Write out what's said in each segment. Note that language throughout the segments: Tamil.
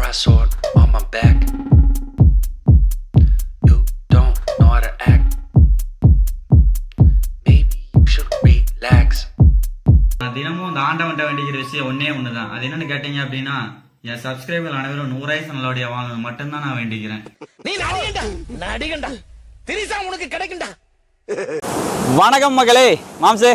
my sword on my back. You don't know how to act. Maybe you should relax. நான் தினமும் இந்த ஆண்டவன்ட்ட வேண்டிக்கிற விஷயம் ஒன்னே ஒண்ணுதான் அது என்னன்னு கேட்டீங்க அப்படின்னா என் சப்ஸ்கிரைபர் அனைவரும் நூறாயிரம் நல்லபடியா வாழணும் மட்டும்தான் நான் வேண்டிக்கிறேன் நீ நடிகண்டா நடிகண்டா திரிசா உனக்கு கிடைக்கும்டா வணக்கம் மகளே மாம்சே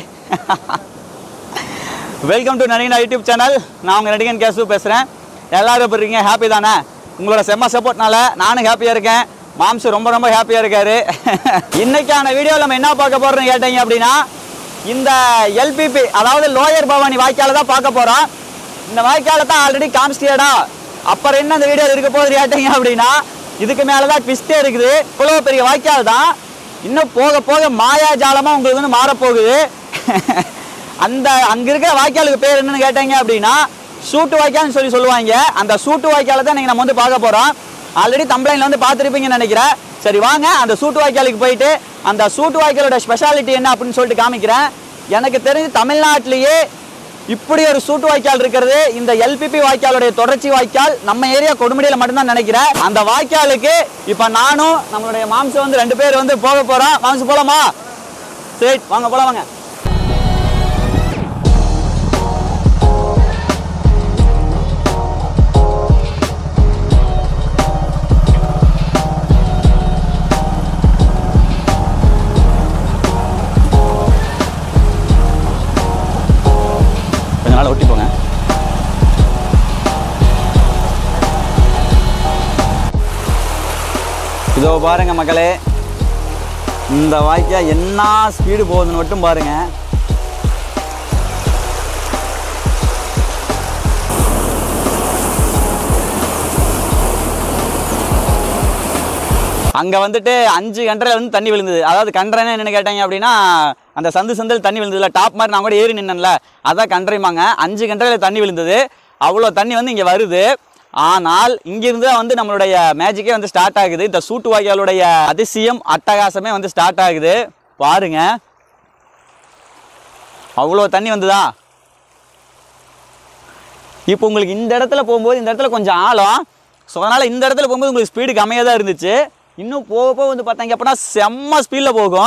welcome to Nadigan YouTube channel நான் உங்கள் நடிகன் கேசு பேசுகிறேன் எல்லாரும் எப்படி இருக்கீங்க ஹாப்பி தானே உங்களோட செம்ம சப்போர்ட்னால நானும் ஹாப்பியாக இருக்கேன் மாம்சு ரொம்ப ரொம்ப ஹாப்பியாக இருக்காரு இன்னைக்கான வீடியோவில் நம்ம என்ன பார்க்க போகிறோம்னு கேட்டீங்க அப்படின்னா இந்த எல்பிபி அதாவது லோயர் பவானி வாய்க்கால தான் பார்க்க போகிறோம் இந்த வாய்க்கால தான் ஆல்ரெடி காமிச்சிட்டியாடா அப்புறம் என்ன இந்த வீடியோ இருக்க போகுது கேட்டீங்க அப்படின்னா இதுக்கு மேலே தான் ட்விஸ்டே இருக்குது இவ்வளோ பெரிய வாய்க்கால் தான் இன்னும் போக போக மாயாஜாலமாக உங்களுக்கு வந்து மாறப்போகுது அந்த அங்கே இருக்கிற வாய்க்காலுக்கு பேர் என்னன்னு கேட்டீங்க அப்படின்னா சூட்டு வாய்க்கால்னு சொல்லி சொல்லுவாங்க அந்த சூட்டு வாய்க்கால தான் நீங்கள் நம்ம வந்து பார்க்க போகிறோம் ஆல்ரெடி தம்ப்ளைனில் வந்து பார்த்துருப்பீங்கன்னு நினைக்கிறேன் சரி வாங்க அந்த சூட்டு வாய்க்காலுக்கு போயிட்டு அந்த சூட்டு வாய்க்காலோட ஸ்பெஷாலிட்டி என்ன அப்படின்னு சொல்லிட்டு காமிக்கிறேன் எனக்கு தெரிஞ்சு தமிழ்நாட்டிலேயே இப்படி ஒரு சூட்டு வாய்க்கால் இருக்கிறது இந்த எல்பிபி வாய்க்காலுடைய தொடர்ச்சி வாய்க்கால் நம்ம ஏரியா கொடுமுடியில மட்டும்தான் நினைக்கிறேன் அந்த வாய்க்காலுக்கு இப்ப நானும் நம்மளுடைய மாம்சம் வந்து ரெண்டு பேர் வந்து போக போறோம் மாம்சம் போலாமா சரி வாங்க போலாம் வாங்க கொஞ்ச நாள் ஒட்டி போங்க இதோ பாருங்க மக்களே இந்த வாய்க்கா என்ன ஸ்பீடு போகுதுன்னு மட்டும் பாருங்க அங்கே வந்துட்டு அஞ்சு கண்டரையில் வந்து தண்ணி விழுந்தது அதாவது கண்டரைன்னு என்னென்னு கேட்டாங்க அப்படின்னா அந்த சந்து சந்தில் தண்ணி விழுந்ததுல டாப் மாதிரி நான் கூட ஏறி நின்னேன்ல அதான் கண்டரைமாங்க அஞ்சு கண்டரையில் தண்ணி விழுந்தது அவ்வளோ தண்ணி வந்து இங்கே வருது ஆனால் இங்கிருந்து தான் வந்து நம்மளுடைய மேஜிக்கே வந்து ஸ்டார்ட் ஆகுது இந்த சூட்டு வாய்க்காலுடைய அதிசயம் அட்டகாசமே வந்து ஸ்டார்ட் ஆகுது பாருங்க அவ்வளோ தண்ணி வந்துதா இப்போ உங்களுக்கு இந்த இடத்துல போகும்போது இந்த இடத்துல கொஞ்சம் ஆழம் ஸோ அதனால் இந்த இடத்துல போகும்போது உங்களுக்கு ஸ்பீடு கம்மியாக தான் இருந்துச்சு இன்னும் போக போக வந்து பார்த்தாங்க அப்படின்னா செம்ம ஸ்பீடில் போகும்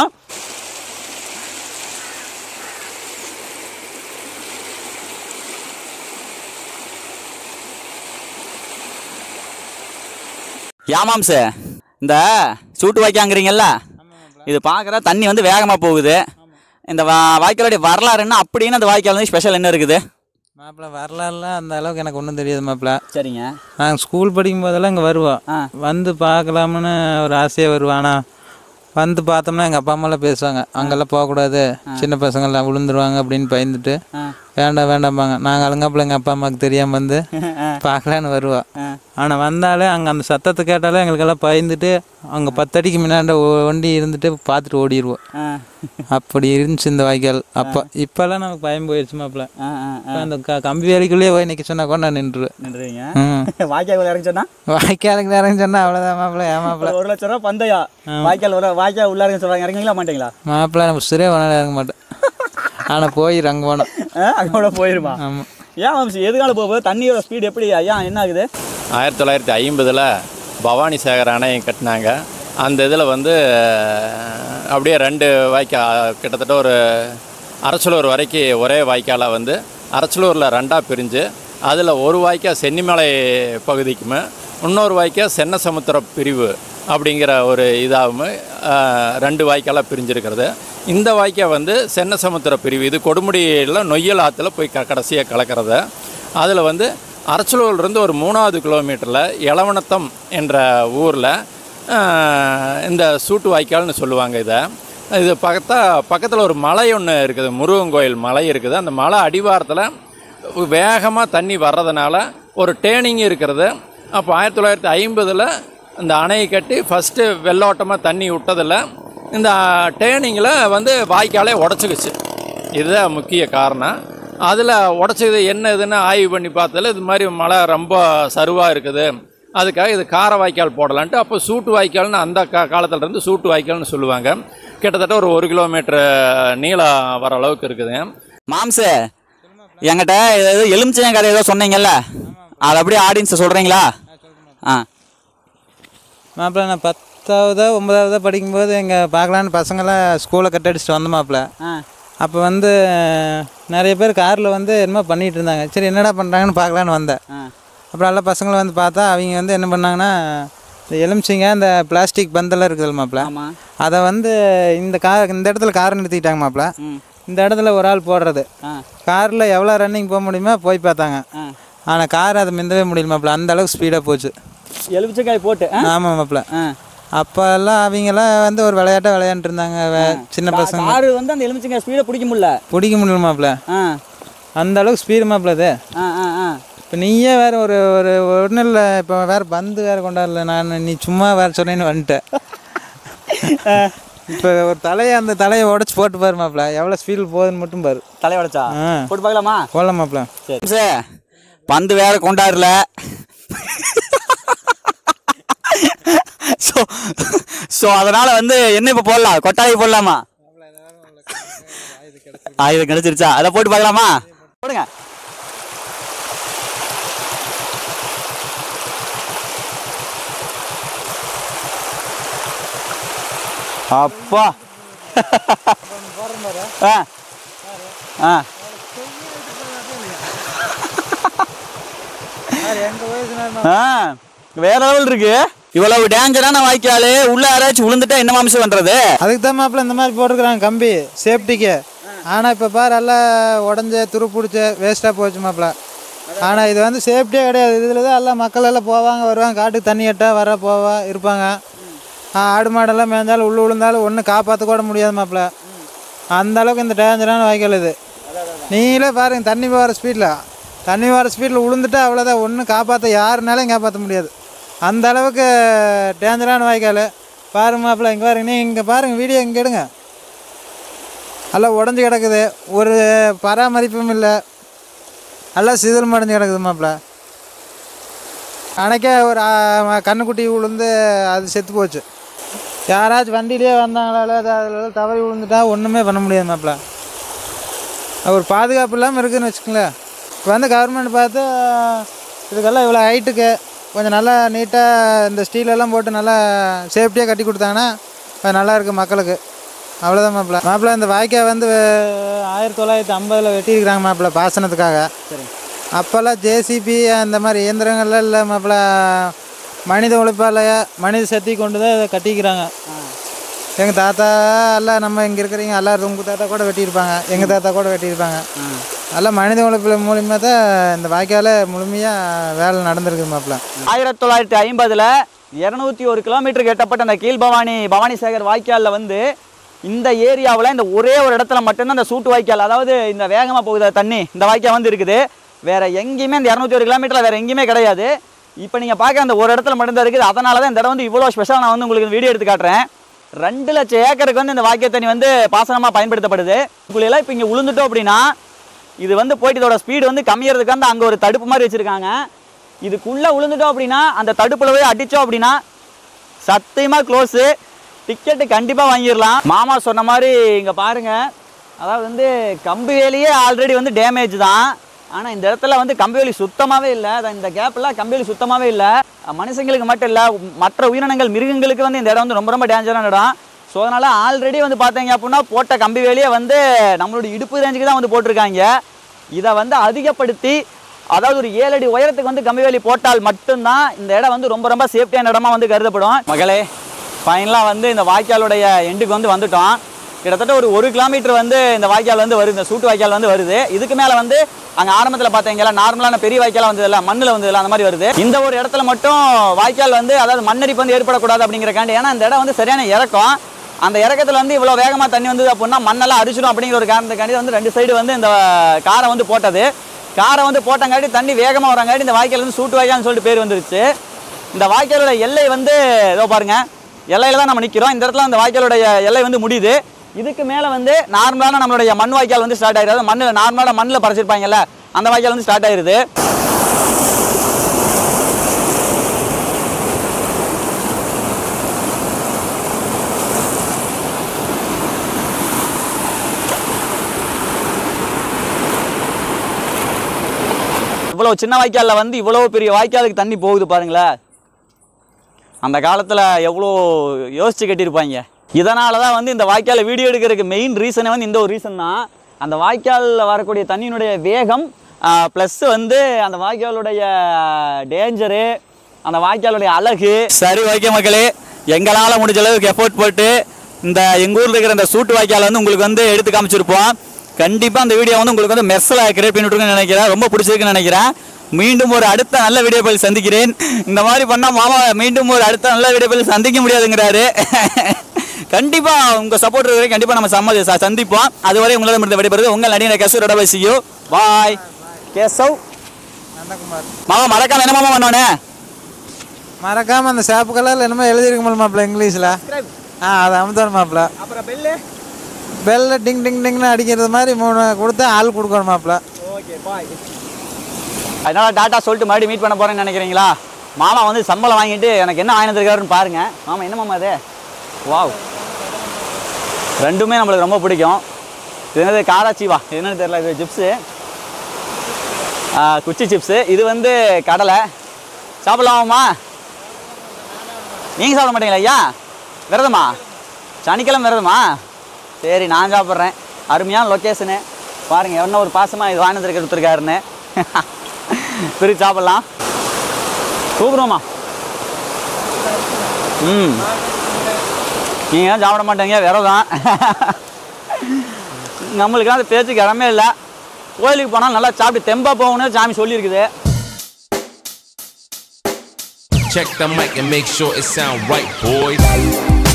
யாமாம் சார் இந்த சூட்டு வாய்க்காங்கிறீங்கல்ல இது பார்க்குற தண்ணி வந்து வேகமாக போகுது இந்த வா வாய்க்காலுடைய வரலாறுன்னா அப்படின்னு அந்த வாய்க்கால் வந்து ஸ்பெஷல் என்ன இருக்குது மாப்பிள்ள வரலாறுலாம் அந்த அளவுக்கு எனக்கு ஒன்றும் தெரியாது மாப்பிள்ள சரிங்க நாங்கள் ஸ்கூல் படிக்கும் போதெல்லாம் இங்கே வருவோம் ஆ. வந்து பார்க்கலாம்னு ஒரு ஆசையாக வருவோம் ஆனால் வந்து பார்த்தோம்னா எங்கள் அப்பா அம்மாலாம் பேசுவாங்க அங்கெல்லாம் போகக்கூடாது சின்ன பசங்கள்லாம் விழுந்துருவாங்க அப்படின்னு பயந்துட்டு ஆ. வேண்டாம் வேண்டாம்பாங்க நாங்கள் அழுங்காப்புல எங்கள் அப்பா அம்மாவுக்கு தெரியாமல் வந்து பார்க்கலான்னு வருவோம் ஆனால் வந்தாலே அங்கே அந்த சத்தத்தை கேட்டாலே எங்களுக்கெல்லாம் பயந்துட்டு அங்கே பத்தடிக்கு முன்னாடி வண்டி இருந்துட்டு பார்த்துட்டு ஓடிடுவோம் ஆ அப்படி இருந்துச்சு இந்த வாய்க்கால் அப்போ இப்போல்லாம் நமக்கு பயம் போயிடுச்சு மாப்பிள்ள ஆ ஆ இப்ப அந்த க- கம்பி வேலைக்குள்ளேயே போய் நிற்க சொன்னா கூட நான் நின்றுவேன் நன்றிங்க ம் வாய்க்கால் இறங்கி சொன்னா வாய்க்காலுக்கு இறங்கி சொன்னா அவ்வளோதான் மாப்பிள்ள ஏன் மாப்பிள்ள ஒரு லட்ச ரூபா பந்தயம் வாய்க்கால் ஒரு வாய்க்கால் உள்ள இறங்க சொல்றாங்க இறங்குங்களா மாட்டீங்களா மாப்பிள்ள நம்ம சிறையே வேணாலும் இறங்க மாட்டேன் ஆனால் போய் அங்கே போனோம் ஆ, அங்க கூட போயிருமா ஆமாம் ஏன் வம்சி எதுக்கால போகுது தண்ணியோட ஸ்பீடு எப்படி ஐயா என்ன ஆகுது ஆயிரத்தி தொள்ளாயிரத்தி ஐம்பதில் பவானி சாகர் அணையை கட்டினாங்க அந்த இதில் வந்து அஹ், அப்படியே ரெண்டு வாய்க்கா கிட்டத்தட்ட ஒரு அரச்சலூர் வரைக்கும் ஒரே வாய்க்காலாக வந்து அரச்சலூரில் ரெண்டாக பிரிஞ்சு அதில் ஒரு வாய்க்கா சென்னிமலை பகுதிக்குமே இன்னொரு வாய்க்கா சென்னசமுத்திர பிரிவு அப்படிங்கிற ஒரு இதாகவும் அஹ், ரெண்டு வாய்க்காலாக பிரிஞ்சிருக்கிறது இந்த வாய்க்கா வந்து சென்னசமுத்திர பிரிவு இது கொடுமுடியில் நொய்யல் ஆற்றுல போய் க கடைசியாக கலக்கிறது அதில் வந்து அரச்சலூர்லேருந்து ஒரு மூணாவது கிலோமீட்டரில் எலவனத்தம் என்ற ஊரில் இந்த சூட்டு வாய்க்கால்னு சொல்லுவாங்க இதை இது பக்கத்தா பக்கத்தில் ஒரு மலை ஒன்று இருக்குது முருகன் கோயில் மலை இருக்குது அந்த மலை அடிவாரத்தில் வேகமாக தண்ணி வர்றதுனால ஒரு டேனிங் இருக்கிறது அப்போ ஆயிரத்தி தொள்ளாயிரத்தி ஐம்பதில் இந்த அணையை கட்டி ஃபஸ்ட்டு வெள்ளோட்டமாக தண்ணி விட்டதில் இந்த டேனிங்கில் வந்து வாய்க்காலே உடச்சிக்கிச்சு இதுதான் முக்கிய காரணம் அதில் உடச்சது என்ன இதுன்னு ஆய்வு பண்ணி பார்த்ததில் இது மாதிரி மழை ரொம்ப சருவாக இருக்குது அதுக்காக இது கார வாய்க்கால் போடலான்ட்டு அப்போ சூட்டு வாய்க்கால்னு அந்த கா காலத்துல இருந்து சூட்டு வாய்க்கால்னு சொல்லுவாங்க கிட்டத்தட்ட ஒரு ஒரு கிலோமீட்டர் நீளம் வர அளவுக்கு இருக்குதுங்க மாம்சு என்கிட்ட ஏதோ எலுமிச்சையன் கதை ஏதோ சொன்னீங்கல்ல அது அப்படியே ஆடியன்ஸ் சொல்றீங்களா ஆ மாப்பிள்ள நான் பத்தாவதோ ஒன்பதாவதோ படிக்கும்போது எங்கள் பார்க்கலான்னு பசங்களாம் ஸ்கூலை கட் அடிச்சுட்டு வந்த மாப்பிள்ள ஆ அப்போ வந்து நிறைய பேர் காரில் வந்து என்னமோ பண்ணிகிட்டு இருந்தாங்க சரி என்னடா பண்ணுறாங்கன்னு பார்க்கலான்னு வந்தேன் ஆ அப்புறம் எல்லா பசங்களும் வந்து பார்த்தா அவங்க வந்து என்ன பண்ணாங்கன்னா இந்த எலுமிச்சிங்க இந்த பிளாஸ்டிக் பந்தெல்லாம் இருக்குதுல்ல மாப்பிள்ள ஆமாம் அதை வந்து இந்த கார் இந்த இடத்துல கார் நிறுத்திட்டாங்க மாப்பிள்ள ம் இந்த இடத்துல ஒரு ஆள் போடுறது ஆ காரில் எவ்வளோ ரன்னிங் போக முடியுமோ போய் பார்த்தாங்க ஆ ஆனால் கார் அதை மிந்தவே முடியல மாப்பிள்ள அந்த அளவுக்கு ஸ்பீடாக போச்சு எலுமிச்சக்காய் போட்டு ஆ ஆமாம் மாப்பிள்ள ஆ அப்போல்லாம் அவங்கெல்லாம் வந்து ஒரு விளையாட்டாக விளையாண்டுட்டு இருந்தாங்க வே- சின்ன பசங்க காரு வந்து அந்த எலுமிச்சங்காய் ஸ்பீடை பிடிக்க முடியல பிடிக்க முடியல மாப்பிள்ள ஆ அந்த அளவுக்கு ஸ்பீடு மாப்பிள்ள அது ஆ ஆ ஆ இப்போ நீயே வேற ஒரு ஒரு ஒன்றும் இல்லை இப்போ வேற பந்து வேற கொண்டாடல நான் நீ சும்மா வேற சொன்னேன்னு வந்துட்டேன் இப்போ ஒரு தலையை அந்த தலையை உடச்சி போட்டு பாரு மாப்பிள்ள எவ்வளோ ஸ்பீடில் போகுதுன்னு மட்டும் பாரு தலை உடைச்சா ஆ போட்டு பார்க்கலாமா போடலாம் மாப்பிள்ள சரி சார் பந்து வேற கொண்டாடல ஸோ ஸோ அதனால வந்து என்ன இப்போ போடலாம் கொட்டாய் போடலாமா ஆயுதம் கிடைச்சிருச்சா அதை போட்டு பார்க்கலாமா போடுங்க அப்பா ஆ ஆ ஆ வேற லெவல் இருக்கு இவ்வளவு டேஞ்சரான வாய்க்காலு உள்ள யாராச்சும் விழுந்துட்டா என்ன மாமிசம் பண்றது அதுக்கு தான் மாப்பிள்ள இந்த மாதிரி போட்டுருக்குறாங்க கம்பி சேஃப்டிக்கு ஆனால் இப்போ பாரு எல்லாம் உடஞ்ச துரு பிடிச்ச வேஸ்ட்டாக போச்சு மாப்பிள்ள ஆனால் இது வந்து சேஃப்டியே கிடையாது இதில் தான் எல்லாம் மக்கள் எல்லாம் போவாங்க வருவாங்க காட்டுக்கு தண்ணி கட்ட வர போவா இருப்பாங்க ஆ, ஆடு மாடெல்லாம் மேய்ஞ்சாலும் உள்ளே விழுந்தாலும் ஒன்றும் காப்பாற்ற கூட முடியாது மாப்பிள்ள அந்த அளவுக்கு இந்த டேஞ்சரான வாய்க்கால் இது நீங்களே பாருங்க தண்ணி போகிற ஸ்பீடில் தண்ணி போகிற ஸ்பீடில் விழுந்துட்டா அவ்வளோதான் ஒன்றும் காப்பாற்ற யாருனாலையும் காப்பாற்ற முடியாது அந்த அளவுக்கு டேஞ்சரான வாய்க்கால் பாருங்க மாப்பிள்ள இங்கே பாருங்க நீ இங்கே பாருங்க வீடியோ இங்கே எடுங்க எல்லாம் உடஞ்சி கிடக்குது ஒரு பராமரிப்பும் இல்லை எல்லாம் சிதல் மடைஞ்சு கிடக்குது மாப்பிள்ள அன்னைக்கே ஒரு ஆ, கண்ணுக்குட்டி விழுந்து அது செத்து போச்சு யாராச்சும் வண்டியிலே வந்தாங்களா அதில் தவறி விழுந்துட்டா ஒன்றுமே பண்ண முடியாது மாப்பிள்ள ஒரு பாதுகாப்பு இல்லாமல் இருக்குதுன்னு வச்சுக்கோங்களேன் இப்போ வந்து கவர்மெண்ட் பார்த்து இதுக்கெல்லாம் இவ்வளோ ஹைட்டுக்கு கொஞ்சம் நல்லா நீட்டாக இந்த ஸ்டீல் எல்லாம் போட்டு நல்லா சேஃப்டியாக கட்டி கொடுத்தாங்கன்னா அது நல்லா இருக்கு மக்களுக்கு அவ்வளோதான் மாப்பிள்ள மாப்பிள்ள இந்த வாய்க்கால் வந்து ஆயிரத்தி தொள்ளாயிரத்தி ஐம்பதில் வெட்டியிருக்கிறாங்க மாப்பிள்ள பாசனத்துக்காக அப்போல்லாம் ஜேசிபி அந்த மாதிரி இயந்திரங்கள்லாம் இல்லை மாப்பிள்ள மனித உழைப்பால் மனித சக்தி கொண்டு தான் இதை கட்டிக்கிறாங்க எங்கள் தாத்தா எல்லாம் நம்ம இங்கே இருக்கிறவங்க எல்லாரும் உங்கள் தாத்தா கூட வெட்டியிருப்பாங்க எங்கள் தாத்தா கூட வெட்டியிருப்பாங்க எல்லாம் மனித உழைப்பில் மூலியமாக தான் இந்த வாய்க்கால முழுமையாக வேலை நடந்திருக்கு மாப்பிள்ள ஆயிரத்தி தொள்ளாயிரத்தி ஐம்பதுல இருநூத்தி ஒரு கிலோமீட்டர் எட்டப்பட்ட அந்த கீழ்பவானி பவானி சேகர் வாய்க்காலில் வந்து இந்த ஏரியாவில் இந்த ஒரே ஒரு இடத்துல மட்டும்தான் இந்த சூட்டு வாய்க்கால் அதாவது இந்த வேகமாக போகுத தண்ணி இந்த வாய்க்கால் வந்து இருக்குது வேற எங்கேயுமே இந்த இரநூத்தி ஒரு கிலோமீட்டரில் வேற எங்கேயுமே கிடையாது இப்போ நீங்கள் பார்க்க அந்த ஒரு இடத்துல மட்டும்தான் இருக்குது அதனால தான் இந்த இடம் வந்து இவ்வளோ ஸ்பெஷல் நான் வந்து உங்களுக்கு வீடியோ எடுத்து காட்டுறேன் ரெண்டு லட்சம் ஏக்கருக்கு வந்து இந்த வாய்க்கால் தண்ணி வந்து பாசனமாக பயன்படுத்தப்படுது இதுக்குள்ளெல்லாம் இப்போ இங்கே விழுந்துட்டோம் அப்படின்னா இது வந்து போயிட்டு இதோட ஸ்பீடு வந்து கம்மியறதுக்கு வந்து அங்கே ஒரு தடுப்பு மாதிரி வச்சுருக்காங்க இதுக்குள்ளே விழுந்துட்டோம் அப்படின்னா அந்த தடுப்புல போய் அடித்தோம் அப்படின்னா சத்தியமாக க்ளோஸு டிக்கெட்டு கண்டிப்பாக வாங்கிடலாம் மாமா சொன்ன மாதிரி இங்கே பாருங்க அதாவது வந்து கம்பி வேலியே ஆல்ரெடி வந்து டேமேஜ் தான் ஆனால் இந்த இடத்துல வந்து கம்பி வேலி சுத்தமாகவே இல்லை அதான் இந்த கேப்பில் கம்பி வேலி சுத்தமாகவே இல்லை மனுஷங்களுக்கு மட்டும் இல்லை மற்ற உயிரினங்கள் மிருகங்களுக்கு வந்து இந்த இடம் வந்து ரொம்ப ரொம்ப டேஞ்சரான இடம் ஸோ அதனால் ஆல்ரெடி வந்து பார்த்தீங்க அப்படின்னா போட்ட கம்பி வேலியை வந்து நம்மளுடைய இடுப்பு ரேஞ்சுக்கு தான் வந்து போட்டிருக்காங்க இதை வந்து அதிகப்படுத்தி அதாவது ஒரு ஏழு அடி உயரத்துக்கு வந்து கம்பி வேலி போட்டால் மட்டும்தான் இந்த இடம் வந்து ரொம்ப ரொம்ப சேஃப்டியான இடமா வந்து கருதப்படும் மகளே ஃபைனலாக வந்து இந்த வாய்க்காலுடைய எண்டுக்கு வந்து வந்துட்டோம் கிட்டத்தட்ட ஒரு ஒரு கிலோமீட்டர் வந்து இந்த வாய்க்கால் வந்து வருது இந்த சூட்டு வாய்க்கால் வந்து வருது இதுக்கு மேலே வந்து அங்கே ஆரம்பத்தில் பார்த்தீங்களா நார்மலான பெரிய வாய்க்கால் வந்ததில்ல மண்ணில் வந்ததில்ல அந்த மாதிரி வருது இந்த ஒரு இடத்துல மட்டும் வாய்க்கால் வந்து அதாவது மண்ணரிப்பு வந்து ஏற்படக்கூடாது அப்படிங்கிறக்காண்டி ஏன்னா இந்த இடம் வந்து சரியான இறக்கம் அந்த இறக்கத்தில் வந்து இவ்வளோ வேகமாக தண்ணி வந்தது அப்படின்னா மண்ணெல்லாம் அரிச்சிடும் அப்படிங்கிற ஒரு காரணத்துக்காண்டி வந்து ரெண்டு சைடு வந்து இந்த காரை வந்து போட்டது காரை வந்து போட்டங்காட்டி தண்ணி வேகமாக வரங்காட்டி இந்த வாய்க்கால் வந்து சூட்டு வாய்க்கால்னு சொல்லிட்டு பேர் வந்துருச்சு இந்த வாய்க்காலோட எல்லை வந்து இதோ பாருங்க எல்லையில தான் நம்ம நிற்கிறோம் இந்த இடத்துல அந்த வாய்க்காலோடைய எல்லை வந்து முடியுது இதுக்கு மேலே வந்து நார்மலான நம்மளுடைய மண் வாய்க்கால் வந்து ஸ்டார்ட் ஆயிருது அதாவது மண்ணில் நார்மலான மண்ணில் பறிச்சிருப்பாங்கல்ல அந்த வாய்க்கால் வந்து ஸ்டார்ட் ஆயிருது இவ்வளவு சின்ன வாய்க்காலில் வந்து இவ்வளவு பெரிய வாய்க்காலுக்கு தண்ணி போகுது பாருங்களேன் அந்த காலத்தில் எவ்வளோ யோசிச்சு கட்டியிருப்பாங்க இதனால தான் வந்து இந்த வாய்க்காலில் வீடியோ எடுக்கிறதுக்கு மெயின் ரீசனே வந்து இந்த ஒரு ரீசன் தான் அந்த வாய்க்காலில் வரக்கூடிய தண்ணியினுடைய வேகம் ப்ளஸ் வந்து அந்த வாய்க்காலுடைய டேஞ்சரு அந்த வாய்க்காலுடைய அழகு சரி ஓகே மக்களே எங்களால் முடிஞ்ச அளவுக்கு எஃபோர்ட் போட்டு இந்த எங்கள் ஊரில் இருக்கிற இந்த சூட்டு வாய்க்கால் வந்து உங்களுக்கு வந்து எடுத்து காமிச்சிருப்போம் கண்டிப்பாக அந்த வீடியோ வந்து உங்களுக்கு வந்து மெர்ஸில் கிரியேட் பண்ணிவிட்டுருக்குன்னு நினைக்கிறேன் ரொம்ப பிடிச்சிருக்குன்னு நினைக்கிறேன் மீண்டும் ஒரு அடுத்த நல்ல வீடியோ பதில் சந்திக்கிறேன் இந்த மாதிரி பண்ணால் மாமா மீண்டும் ஒரு அடுத்த நல்ல வீடியோ பதில் சந்திக்க முடியாதுங்கிறாரு கண்டிப்பாக உங்கள் சப்போர்ட் இருக்கிற கண்டிப்பாக நம்ம சம்ம ச- சந்திப்போம் அதுவரை உங்களிடம் இருந்து விடைபெறுது உங்கள் நடிகர் கேசவரோட பேசியோ பாய் கேசவ் நந்தகுமார் மாமா மறக்காம என்ன மாமா பண்ணோன்னே மறக்காம அந்த சேப்பு கலரில் என்னமோ எழுதிருக்க மாப்பிள்ள இங்கிலீஷில் ஆ அதை அமுத்தணும் மாப்பிள்ள அப்புறம் பெல்லு பெல்ல டிங் டிங் டிங்னு அடிக்கிறது மாதிரி மூணு கொடுத்தா ஆள் கொடுக்கணும் மாப்பிள்ள ஓகே பாய் அதனால டாட்டா சொல்லிட்டு மறுபடியும் மீட் பண்ண போறேன்னு நினைக்கிறீங்களா மாமா வந்து சம்பளம் வாங்கிட்டு எனக்கு என்ன வாங்கி வந்திருக்காருன்னு பாருங்க மாமா என்ன மாமா அது வாவ் ரெண்டுமே நம்மளுக்கு ரொம்ப பிடிக்கும் இது என்னது காராச்சிவா இது என்னன்னு தெரியல இது சிப்ஸு குச்சி சிப்ஸு இது வந்து கடலை சாப்பிடலாமாம்மா நீங்கள் சாப்பிட மாட்டீங்களா ஐயா விரதமா சனிக்கிழமை விரதமா சரி நான் சாப்பிட்றேன் அருமையான லொக்கேஷனு பாருங்கள் என்ன ஒரு பாசமாக இது வாங்கினது கொடுத்துருக்காருன்னு பிரித்து சாப்பிட்லாம் கூப்பிடுவோம்மா ம் நீங்கள் ஏன் சாப்பிட மாட்டீங்க விரதம் நம்மளுக்கெல்லாம் அந்த பேச்சுக்கு இடமே இல்லை கோயிலுக்கு போனால் நல்லா சாப்பிட்டு தெம்பா போகணும்னு சாமி சொல்லியிருக்குது Check the mic and make sure it sound right, boys.